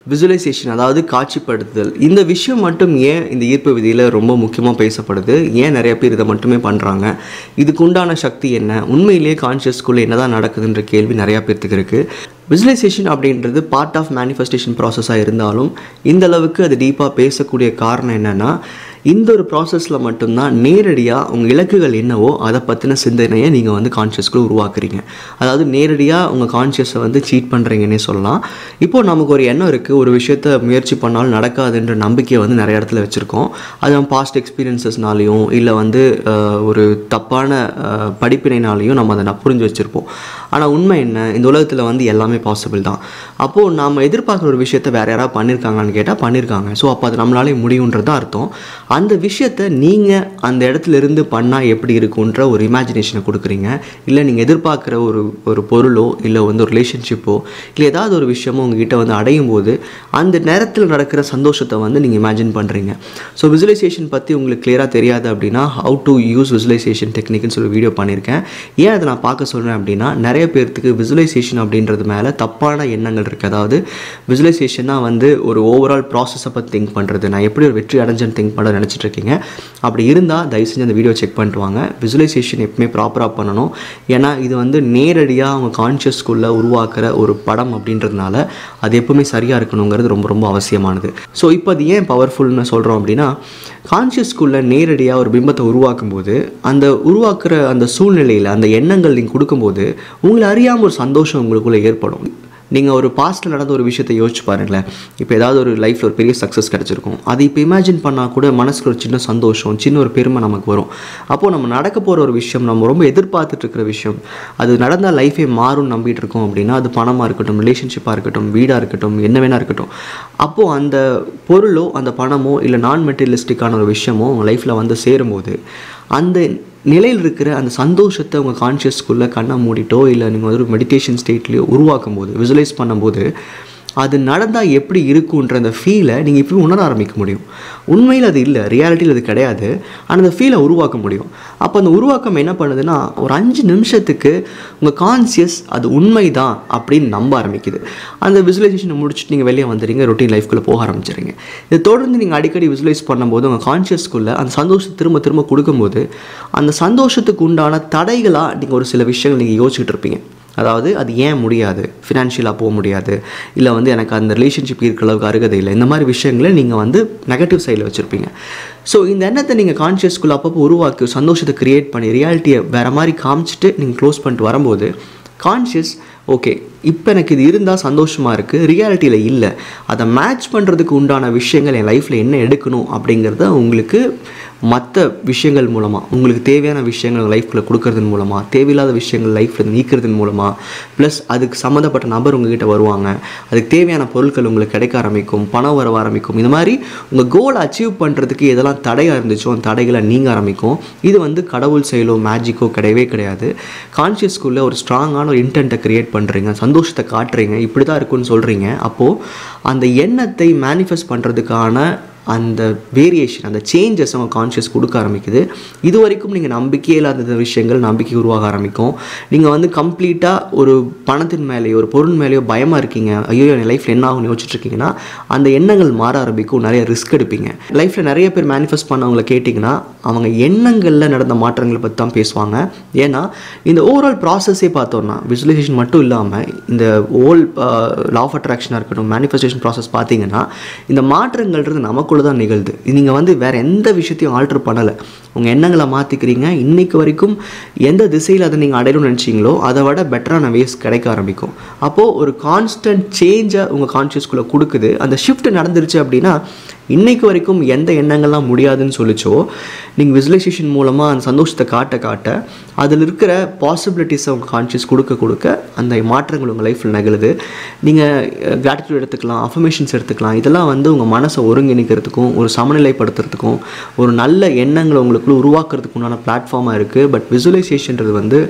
visualisation அதாவது காட்சிப்படுத்துதல் இந்த விஷயம் மட்டும் ஏன் இந்த ஈர்ப்பு விதியில் ரொம்ப முக்கியமாக பேசப்படுது ஏன் நிறைய பேர் இதை மட்டுமே பண்ணுறாங்க இதுக்கு உண்டான சக்தி என்ன உண்மையிலேயே கான்ஷியஸ்குள்ளே என்னதான் நடக்குதுன்ற கேள்வி நிறையா பேர்த்துக்கு இருக்குது விசுவலைசேஷன் அப்படின்றது பார்ட் ஆஃப் மேனிஃபெஸ்டேஷன் ப்ராசஸாக இருந்தாலும் இந்த அளவுக்கு அது டீப்பாக பேசக்கூடிய காரணம் என்னென்னா இந்த ஒரு ப்ராசஸில் மட்டும்தான் நேரடியாக உங்கள் இலக்குகள் என்னவோ அதை பற்றின சிந்தனையை நீங்கள் வந்து கான்ஷியஸ்குள்ளே உருவாக்குறீங்க அதாவது நேரடியாக உங்கள் கான்ஷியஸை வந்து சீட் பண்ணுறீங்கன்னே சொல்லலாம் இப்போது நமக்கு ஒரு எண்ணம் இருக்குது ஒரு விஷயத்த முயற்சி பண்ணாலும் நடக்காதுன்ற நம்பிக்கையை வந்து நிறைய இடத்துல வச்சுருக்கோம் அது நம்ம பாஸ்ட் எக்ஸ்பீரியன்சஸ்னாலையும் இல்லை வந்து அஹ், ஒரு தப்பான அஹ், படிப்பினைனாலையும் நம்ம அதை ந- புரிஞ்சு வச்சுருப்போம் ஆனால் உண்மை என்ன இந்த உலகத்தில் வந்து எல்லாமே பாசிபிள் தான் அப்போது நாம் எதிர்பார்க்குற ஒரு விஷயத்த வேறு யாராவது பண்ணியிருக்காங்கன்னு கேட்டால் பண்ணியிருக்காங்க ஸோ அப்போ அது நம்மளாலே முடியுன்றது தான் அர்த்தம் அந்த விஷயத்த நீங்கள் அந்த இடத்துல இருந்து பண்ணால் எப்படி இருக்குன்ற ஒரு இமேஜினேஷனை கொடுக்குறீங்க இல்லை நீங்கள் எதிர்பார்க்குற ஒரு ஒரு பொருளோ இல்லை வந்து ஒரு ரிலேஷன்ஷிப்போ இல்லை ஏதாவது ஒரு விஷயமோ உங்ககிட்ட வந்து அடையும் போது அந்த நேரத்தில் நடக்கிற சந்தோஷத்தை வந்து நீங்கள் இமேஜின் பண்ணுறீங்க ஸோ விசுவலைசேஷன் பற்றி உங்களுக்கு கிளியராக தெரியாது அப்படின்னா ஹவு டு யூஸ் விசுவலைசேஷன் டெக்னிக்னு சொல்லி வீடியோ பண்ணியிருக்கேன் ஏன் அதை நான் பார்க்க சொல்கிறேன் அப்படின்னா நிறைய பேர்த்துக்கு விசுவலைசேஷன் அப்படின்றது மேலே தப்பான எண்ணங்கள் இருக்குது அதாவது விசுவலைசேஷனாக வந்து ஒரு ஓவரால் ப்ராசஸை பற்றி திங்க் பண்ணுறது நான் எப்படி ஒரு வெற்றி அடைஞ்சேன்னு திங்க் பண்ண நினச்சிட்டு இருக்கீங்க அப்படி இருந்தால் தயவு செஞ்சு அந்த வீடியோ செக் பண்ணிட்டு வாங்க விசுவலைசேஷன் எப்பவுமே ப்ராப்பராக பண்ணணும் ஏன்னா இது வந்து நேரடியாக அவங்க கான்ஷியஸ்குள்ளே உருவாக்குற ஒரு படம் அப்படின்றதுனால அது எப்பவுமே சரியாக இருக்கணுங்கிறது ரொம்ப ரொம்ப அவசியமானது ஸோ இப்போ அது ஏன் பவர்ஃபுல்னு சொல்கிறோம் அப்படின்னா கான்ஷியஸ்குள்ளே நேரடியாக ஒரு பிம்பத்தை உருவாக்கும் போது அந்த உருவாக்குற அந்த சூழ்நிலையில் அந்த எண்ணங்கள் நீங்கள் கொடுக்கும்போது உங்களை அறியாமல் ஒரு சந்தோஷம் உங்களுக்குள்ளே ஏற்படும் நீங்கள் ஒரு பாஸ்ட்டில் நடந்த ஒரு விஷயத்தை யோசிச்சு பாருங்களேன் இப்போ ஏதாவது ஒரு லைஃப்பில் ஒரு பெரிய சக்ஸஸ் கிடச்சிருக்கும் அது இப்போ இமேஜின் பண்ணால் கூட மனசுக்கு ஒரு சின்ன சந்தோஷம் சின்ன ஒரு பெருமை நமக்கு வரும் அப்போது நம்ம நடக்க போகிற ஒரு விஷயம் நம்ம ரொம்ப எதிர்பார்த்துட்டு இருக்கிற விஷயம் அது நடந்தால் லைஃபே மாறும்னு நம்பிட்டு இருக்கோம் அப்படின்னா அது பணமாக இருக்கட்டும் ரிலேஷன்ஷிப்பாக இருக்கட்டும் வீடாக இருக்கட்டும் என்ன வேணா இருக்கட்டும் அப்போது அந்த பொருளோ அந்த பணமோ இல்லை நான் மெட்டீரியலிஸ்டிக்கான ஒரு விஷயமோ உங்கள் லைஃப்பில் வந்து சேரும்போது அந்த நிலையில் இருக்கிற அந்த சந்தோஷத்தை உங்கள் கான்ஷியஸ்குள்ளே கண்ணை மூடிட்டோ இல்லை நீங்கள் வந்து ஒரு மெடிடேஷன் ஸ்டேட்லேயோ உருவாக்கும் போது விசுவலைஸ் பண்ணும்போது அது நடந்தால் எப்படி இருக்குன்ற அந்த ஃபீலை நீங்கள் இப்போ உணர ஆரம்பிக்க முடியும் உண்மையில் அது இல்லை ரியாலிட்டியில் அது கிடையாது ஆனால் அந்த ஃபீலை உருவாக்க முடியும் அப்போ அந்த உருவாக்கம் என்ன பண்ணுதுன்னா ஒரு அஞ்சு நிமிஷத்துக்கு உங்கள் கான்சியஸ் அது உண்மை தான் அப்படின்னு நம்ப ஆரம்பிக்குது அந்த விசுவலைசேஷனை முடிச்சுட்டு நீங்கள் வெளியே வந்துடுறீங்க ரொட்டீன் லைஃப்குள்ளே போக ஆரம்பிச்சிடுறீங்க இதை தொடர்ந்து நீங்கள் அடிக்கடி விசுவலைஸ் பண்ணும்போது உங்கள் கான்ஷியஸ்குள்ளே அந்த சந்தோஷத்தை திரும்ப திரும்ப கொடுக்கும்போது அந்த சந்தோஷத்துக்கு உண்டான தடைகளாக நீங்கள் ஒரு சில விஷயங்கள் நீங்கள் யோசிச்சுட்டு இருப்பீங்க அதாவது அது ஏன் முடியாது ஃபினான்ஷியலாக போக முடியாது இல்லை வந்து எனக்கு அந்த ரிலேஷன்ஷிப் இருக்கிற அளவுக்கு அருகதை இல்லை இந்த மாதிரி விஷயங்களை நீங்கள் வந்து நெகட்டிவ் சைடில் வச்சுருப்பீங்க ஸோ இந்த எண்ணத்தை நீங்கள் கான்ஷியஸ்குள்ளே அப்பப்போ உருவாக்கி சந்தோஷத்தை க்ரியேட் பண்ணி ரியாலிட்டியை வேறு மாதிரி காமிச்சிட்டு நீங்கள் க்ளோஸ் பண்ணிட்டு வரும்போது கான்ஷியஸ் ஓகே இப்போ எனக்கு இது இருந்தால் சந்தோஷமாக இருக்குது ரியாலிட்டியில் இல்லை அதை மேட்ச் பண்ணுறதுக்கு உண்டான விஷயங்கள் என் லைஃப்பில் என்ன எடுக்கணும் அப்படிங்கிறத உங்களுக்கு மற்ற விஷயங்கள் மூலமாக உங்களுக்கு தேவையான விஷயங்கள் லைஃப்பில் கொடுக்கறதன் மூலமாக தேவையில்லாத விஷயங்கள் லைஃப்பில் நீக்கிறதன் மூலமாக ப்ளஸ் அதுக்கு சம்மந்தப்பட்ட நபர் உங்ககிட்ட வருவாங்க அதுக்கு தேவையான பொருட்கள் உங்களுக்கு கிடைக்க ஆரம்பிக்கும் பணம் வர ஆரம்பிக்கும் இந்த மாதிரி உங்கள் கோலை அச்சீவ் பண்ணுறதுக்கு எதெல்லாம் தடையாக இருந்துச்சோ அந்த தடைகளை நீங்க ஆரம்பிக்கும் இது வந்து கடவுள் செயலோ மேஜிக்கோ கிடையவே கிடையாது கான்ஷியஸ்குள்ளே ஒரு ஸ்ட்ராங்கான ஒரு இன்டென்ட்டை க்ரியேட் பண்ணுறீங்க சந்தோஷத்தை காட்டுறீங்க இப்படி தான் இருக்குன்னு சொல்கிறீங்க அப்போது அந்த எண்ணத்தை மேனிஃபெஸ்ட் பண்ணுறதுக்கான அந்த வேரியேஷன் அந்த சேஞ்சஸ் அவங்க கான்ஷியஸ் கொடுக்க ஆரம்பிக்குது இது வரைக்கும் நீங்கள் நம்பிக்கையே இல்லாத விஷயங்கள் நம்பிக்கை உருவாக ஆரம்பிக்கும் நீங்கள் வந்து கம்ப்ளீட்டாக ஒரு பணத்தின் மேலேயோ ஒரு பொருள் மேலேயோ பயமாக இருக்கீங்க ஐயோ என் லைஃப்பில் என்ன ஆகும்னு யோசிச்சுட்டு இருக்கீங்கன்னா அந்த எண்ணங்கள் மாற ஆரம்பிக்கும் நிறைய ரிஸ்க் எடுப்பீங்க லைஃப்பில் நிறைய பேர் மேனிஃபெஸ்ட் பண்ணவங்கள கேட்டிங்கன்னா அவங்க எண்ணங்களில் நடந்த மாற்றங்களை பற்றி தான் பேசுவாங்க ஏன்னா இந்த ஓவரால் ப்ராசஸே பார்த்தோம்னா விசுவலைசேஷன் மட்டும் இல்லாமல் இந்த ஓல் லா ஆஃப் அட்ராக்ஷனாக இருக்கட்டும் மேனிஃபெஸ்டேஷன் ப்ராசஸ் பார்த்தீங்கன்னா இந்த மாற்றங்கள்ன்றது நமக்குள்ளே தான் நிகழ்து நீங்கள் வந்து வேறு எந்த விஷயத்தையும் ஆல்ட்ரு பண்ணலை உங்கள் எண்ணங்களை மாற்றிக்கிறீங்க இன்னைக்கு வரைக்கும் எந்த திசையில் அதை நீங்கள் அடையணும்னு நினச்சிங்களோ அதை விட பெட்டரான வேஸ் கிடைக்க ஆரம்பிக்கும் அப்போது ஒரு கான்ஸ்டன்ட் சேஞ்சை உங்கள் கான்ஷியஸ்குள்ளே கொடுக்குது அந்த ஷிஃப்ட் நடந்துருச்சு அப்படின்னா இன்னைக்கு வரைக்கும் எந்த எண்ணங்கள்லாம் முடியாதுன்னு சொல்லிச்சோ நீங்கள் விசுவலைசேஷன் மூலமாக அந்த சந்தோஷத்தை காட்ட காட்ட அதில் இருக்கிற பாசிபிலிட்டிஸை உங்கள் கான்ஷியஸ் கொடுக்க கொடுக்க அந்த மாற்றங்கள் உங்கள் லைஃப்பில் நிகழுது நீங்கள் கிராட்டிடியூட் எடுத்துக்கலாம் அஃபர்மேஷன்ஸ் எடுத்துக்கலாம் இதெல்லாம் வந்து உங்கள் மனசை ஒருங்கிணைக்கிறதுக்கும் ஒரு சமநிலைப்படுத்துறதுக்கும் ஒரு நல்ல எண்ணங்களை உங்களுக்குள்ள உருவாக்குறதுக்கு உண்டான பிளாட்ஃபார்மாக இருக்குது பட் விசுவலைசேஷன்றது வந்து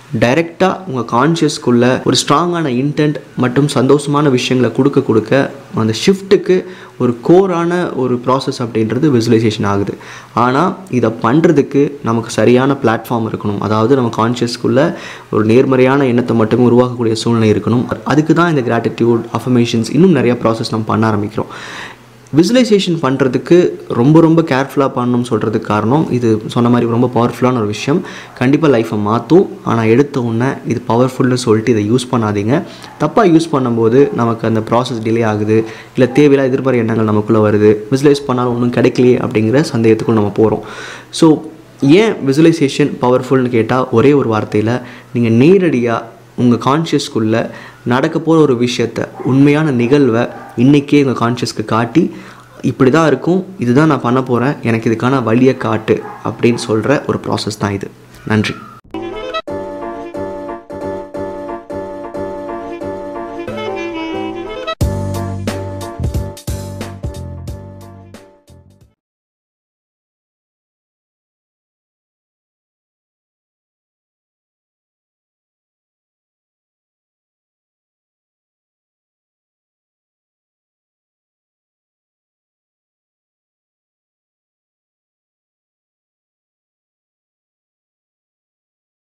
டைரெக்டாக உங்கள் கான்ஷியஸ்க்குள்ளே ஒரு ஸ்ட்ராங்கான இன்டென்ட் மற்றும் சந்தோஷமான விஷயங்களை கொடுக்க கொடுக்க அந்த ஷிஃப்ட்டுக்கு ஒரு கோரான ஒரு ப்ராசஸ் அப்படின்றது விசுவலைசேஷன் ஆகுது ஆனால் இதை பண்ணுறதுக்கு நமக்கு சரியான பிளாட்ஃபார்ம் இருக்கணும் அதாவது நம்ம கான்ஷியஸ்க்குள்ளே ஒரு நேர்மறையான எண்ணத்தை மட்டுமே உருவாக்கக்கூடிய சூழ்நிலை இருக்கணும் அதுக்கு தான் இந்த கிராட்டிடியூட் அஃபர்மேஷன்ஸ் இன்னும் நிறைய ப்ராசஸ் நம்ம பண்ண ஆரம்பிக்கிறோம் விசுவலைசேஷன் பண்ணுறதுக்கு ரொம்ப ரொம்ப கேர்ஃபுல்லாக பண்ணணும்னு சொல்கிறதுக்கு காரணம் இது சொன்ன மாதிரி ரொம்ப பவர்ஃபுல்லான ஒரு விஷயம் கண்டிப்பாக லைஃப்பை மாற்றும் ஆனால் எடுத்த உடனே இது பவர்ஃபுல்னு சொல்லிட்டு இதை யூஸ் பண்ணாதீங்க தப்பாக யூஸ் பண்ணும்போது நமக்கு அந்த ப்ராசஸ் டிலே ஆகுது இல்லை தேவையில்லாத எதிர்பார எண்ணங்கள் நமக்குள்ளே வருது விசுவலைஸ் பண்ணாலும் ஒன்றும் கிடைக்கலையே அப்படிங்கிற சந்தேகத்துக்குள்ள நம்ம போகிறோம் ஸோ ஏன் விசுவலைசேஷன் பவர்ஃபுல்னு கேட்டால் ஒரே ஒரு வார்த்தையில் நீங்கள் நேரடியாக உங்கள் கான்ஷியஸ்க்குள்ளே நடக்க போகிற ஒரு விஷயத்த உண்மையான நிகழ்வை இன்றைக்கே உங்கள் கான்ஷியஸ்க்கு காட்டி இப்படி தான் இருக்கும் இதுதான் நான் பண்ண போகிறேன் எனக்கு இதுக்கான வழியை காட்டு அப்படின்னு சொல்கிற ஒரு ப்ராசஸ் தான் இது நன்றி